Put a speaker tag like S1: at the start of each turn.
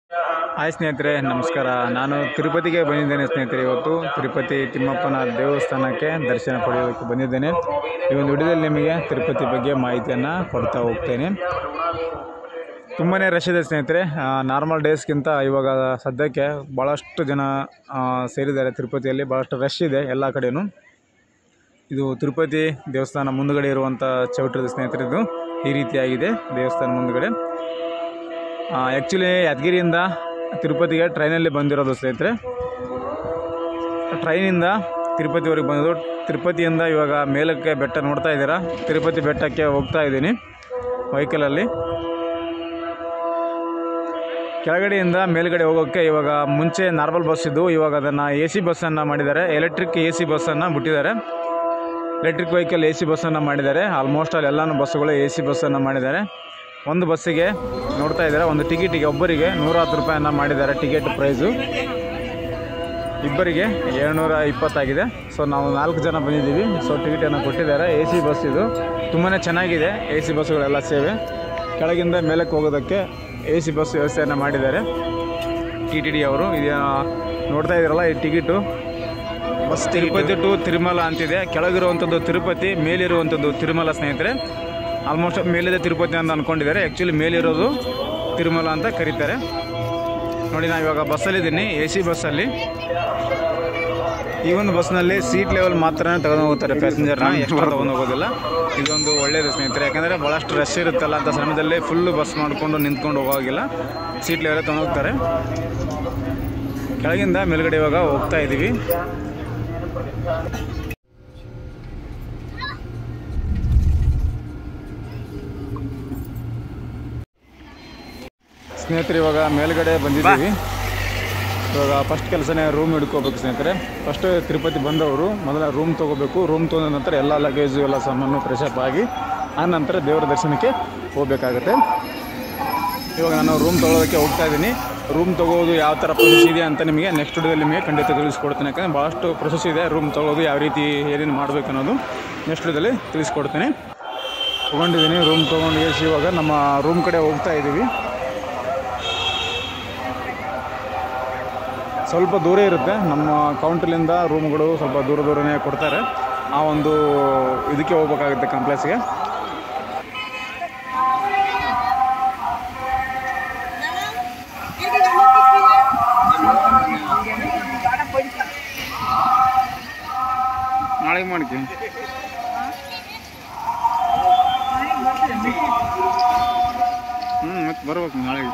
S1: hi ಸ್ನೇಹಿತರೆ ನಮಸ್ಕಾರ ನಾನು ತಿರುಪತಿಗೆ ಬಂದಿದ್ದೇನೆ ಸ್ನೇಹಿತರೆ ಇವತ್ತು ತಿರುಪತಿ ತಿಮ್ಮಪ್ಪನ ದೇವಸ್ಥಾನಕ್ಕೆ ದರ್ಶನ ಪಡೆಯೋದಕ್ಕೆ ಬಂದಿದ್ದೇನೆ ಈ ಒಂದು ವಿಡಿಯೋದಲ್ಲಿ ನಿಮಗೆ ತಿರುಪತಿ ಬಗ್ಗೆ ಮಾಹಿತಿಯನ್ನು ಕೊಡ್ತಾ ಹೋಗ್ತೇನೆ ತುಂಬಾ ರಶ್ ಇದೆ ಸ್ನೇಹಿತರೆ ನಾರ್ಮಲ್ ಡೇಸ್ಗಿಂತ ಇವಾಗ ಸದ್ಯಕ್ಕೆ ಭಾಳಷ್ಟು ಜನ ಆ, ಸೇರಿದ್ದಾರೆ ತಿರುಪತಿಯಲ್ಲಿ ಭಾಳಷ್ಟು ರಶ್ ಇದೆ ಎಲ್ಲ ಕಡೆಯೂ ಇದು ತಿರುಪತಿ ದೇವಸ್ಥಾನ ಮುಂದುಗಡೆ ಇರುವಂಥ ಚೌಟ್ರಿ ಸ್ನೇಹಿತರೆ ಇದು ಈ ರೀತಿಯಾಗಿದೆ ದೇವಸ್ಥಾನ ಮುಂದುಗಡೆ ಆ್ಯಕ್ಚುಲಿ ಯಾದಗಿರಿಯಿಂದ ತಿರುಪತಿಗೆ ಟ್ರೈನಲ್ಲಿ ಬಂದಿರೋದು ಸ್ನೇಹಿತರೆ ಟ್ರೈನಿಂದ ತಿರುಪತಿವರೆಗೆ ಬಂದಿದ್ದು ತಿರುಪತಿಯಿಂದ ಇವಾಗ ಮೇಲಕ್ಕೆ ಬೆಟ್ಟ ನೋಡ್ತಾ ಇದ್ದೀರಾ ತಿರುಪತಿ ಬೆಟ್ಟಕ್ಕೆ ಹೋಗ್ತಾ ಇದ್ದೀನಿ ವೆಹಿಕಲಲ್ಲಿ ಕೆಳಗಡೆಯಿಂದ ಮೇಲ್ಗಡೆ ಹೋಗೋಕ್ಕೆ ಇವಾಗ ಮುಂಚೆ ನಾರ್ಮಲ್ ಬಸ್ ಇದ್ದು ಇವಾಗ ಅದನ್ನು ಎ ಸಿ ಬಸ್ಸನ್ನು ಮಾಡಿದ್ದಾರೆ ಎಲೆಕ್ಟ್ರಿಕ್ ಎ ಸಿ ಬಸ್ಸನ್ನು ಬಿಟ್ಟಿದ್ದಾರೆ ಎಲೆಕ್ಟ್ರಿಕ್ ವೆಹಿಕಲ್ ಎ ಸಿ ಬಸ್ಸನ್ನು ಮಾಡಿದ್ದಾರೆ ಆಲ್ಮೋಸ್ಟ್ ಅಲ್ಲಿ ಎಲ್ಲನೂ ಬಸ್ಸುಗಳು ಎ ಸಿ ಬಸ್ಸನ್ನು ಮಾಡಿದ್ದಾರೆ ಒಂದು ಬಸ್ಸಿಗೆ ನೋಡ್ತಾ ಇದ್ದಾರೆ ಒಂದು ಟಿಕೆಟಿಗೆ ಒಬ್ಬರಿಗೆ ನೂರ ಹತ್ತು ರೂಪಾಯಿಯನ್ನು ಮಾಡಿದ್ದಾರೆ ಟಿಕೆಟ್ ಪ್ರೈಸು ಇಬ್ಬರಿಗೆ ಏಳ್ನೂರ ಇಪ್ಪತ್ತಾಗಿದೆ ಸೊ ನಾವು ನಾಲ್ಕು ಜನ ಬಂದಿದ್ದೀವಿ ಸೊ ಟಿಕೆಟನ್ನು ಕೊಟ್ಟಿದ್ದಾರೆ ಎ ಸಿ ಬಸ್ ಇದು ತುಂಬಾ ಚೆನ್ನಾಗಿದೆ ಎ ಸಿ ಬಸ್ಸುಗಳೆಲ್ಲ ಸೇವೆ ಕೆಳಗಿಂದ ಮೇಲಕ್ಕೆ ಹೋಗೋದಕ್ಕೆ ಎ ಸಿ ಬಸ್ ವ್ಯವಸ್ಥೆಯನ್ನು ಮಾಡಿದ್ದಾರೆ ಟಿ ಟಿ ಡಿ ಅವರು ಇದು ನೋಡ್ತಾ ಇದ್ದೀರಲ್ಲ ಈ ticket bus Tirupati to Tirumala ಅಂತಿದೆ ಕೆಳಗಿರುವಂಥದ್ದು ತಿರುಪತಿ ಮೇಲಿರುವಂಥದ್ದು ತಿರುಮಲ ಸ್ನೇಹಿತರೆ ಆಲ್ಮೋಸ್ಟ್ ಮೇಲಿದೆ ತಿರುಪತಿ ಅಂತ ಅಂದ್ಕೊಂಡಿದ್ದಾರೆ ಆ್ಯಕ್ಚುಲಿ ಮೇಲಿರೋದು ತಿರುಮಲ ಅಂತ ಕರೀತಾರೆ ನೋಡಿ ನಾನು ಇವಾಗ ಬಸ್ಸಲ್ಲಿದ್ದೀನಿ ಎ ಸಿ ಬಸ್ಸಲ್ಲಿ ಈ ಒಂದು ಬಸ್ನಲ್ಲಿ ಸೀಟ್ ಲೆವೆಲ್ ಮಾತ್ರ ತಗೊಂಡು ಹೋಗ್ತಾರೆ ಪ್ಯಾಸೆಂಜರ್ನ ಎಷ್ಟು ತಗೊಂಡು ಹೋಗೋದಿಲ್ಲ ಇದೊಂದು ಒಳ್ಳೆಯದು ಸ್ನೇಹಿತರೆ ಯಾಕಂದರೆ ಭಾಳಷ್ಟು ರಶ್ ಇರುತ್ತಲ್ಲ ಅಂತ ಸಮಯದಲ್ಲಿ ಫುಲ್ಲು ಬಸ್ ಮಾಡಿಕೊಂಡು ನಿಂತ್ಕೊಂಡು ಹೋಗೋಗಿಲ್ಲ ಸೀಟ್ ಲೆವೆಲ್ ತಗೊಂಡು ಹೋಗ್ತಾರೆ ಕೆಳಗಿಂದ ಮೇಲ್ಗಡೆ ಇವಾಗ ಹೋಗ್ತಾ ಇದ್ದೀವಿ ಸ್ನೇಹಿತರೆ ಇವಾಗ ಮೇಲ್ಗಡೆ ಬಂದಿದ್ದೀವಿ ಇವಾಗ ಫಸ್ಟ್ ಕೆಲಸನೇ ರೂಮ್ ಹಿಡ್ಕೋಬೇಕು ಸ್ನೇಹಿತರೆ ಫಸ್ಟ್ ತಿರುಪತಿ ಬಂದವರು ಮೊದಲ ರೂಮ್ ತೊಗೋಬೇಕು ರೂಮ್ ತೊಗೊಂಡ ನಂತರ ಎಲ್ಲ ಲಗೇಜು ಎಲ್ಲ ಸಾಮಾನು ಫ್ರೆಶ್ ಅಪ್ ಆಗಿ ಆ ನಂತರ ದೇವರ ದರ್ಶನಕ್ಕೆ ಹೋಗಬೇಕಾಗತ್ತೆ ಇವಾಗ ನಾನು ರೂಮ್ ತೊಗೊಳೋದಕ್ಕೆ ಹೋಗ್ತಾ ಇದ್ದೀನಿ ರೂಮ್ ತೊಗೋದು ಯಾವ ಥರ ಪ್ರೊಸೆಸ್ ಇದೆ ಅಂತ ನಿಮಗೆ ನೆಕ್ಸ್ಟ್ ವಿಡಿಯೋದಲ್ಲಿ ನಿಮಗೆ ಖಂಡಿತ ತಿಳಿಸ್ಕೊಡ್ತೇನೆ ಯಾಕಂದರೆ ಭಾಳಷ್ಟು ಪ್ರೊಸೆಸ್ ಇದೆ ರೂಮ್ ತೊಗೊಳೋದು ಯಾವ ರೀತಿ ಏನೇನು ಮಾಡಬೇಕು ಅನ್ನೋದು ನೆಕ್ಸ್ಟ್ ವಿಡಿಯೋದಲ್ಲಿ ತಿಳಿಸ್ಕೊಡ್ತೇನೆ ತೊಗೊಂಡಿದ್ದೀನಿ ರೂಮ್ ತೊಗೊಂಡು ಎಸಿ ಇವಾಗ ನಮ್ಮ ರೂಮ್ ಕಡೆ ಹೋಗ್ತಾ ಇದ್ದೀವಿ ಸ್ವಲ್ಪ ದೂರ ಇರುತ್ತೆ ನಮ್ಮ ಕೌಂಟ್ರಲಿಂದ ರೂಮ್ಗಳು ಸ್ವಲ್ಪ ದೂರ ದೂರನೇ ಕೊಡ್ತಾರೆ ಆ ಒಂದು ಇದಕ್ಕೆ ಹೋಗ್ಬೇಕಾಗುತ್ತೆ ಕಾಂಪ್ಲೆಕ್ಸ್ಗೆ ನಾಳೆಗೆ ಮಾಡ್ಕಿ ಹ್ಞೂ ಮತ್ತೆ ಬರ್ಬೇಕು ನಾಳೆಗೆ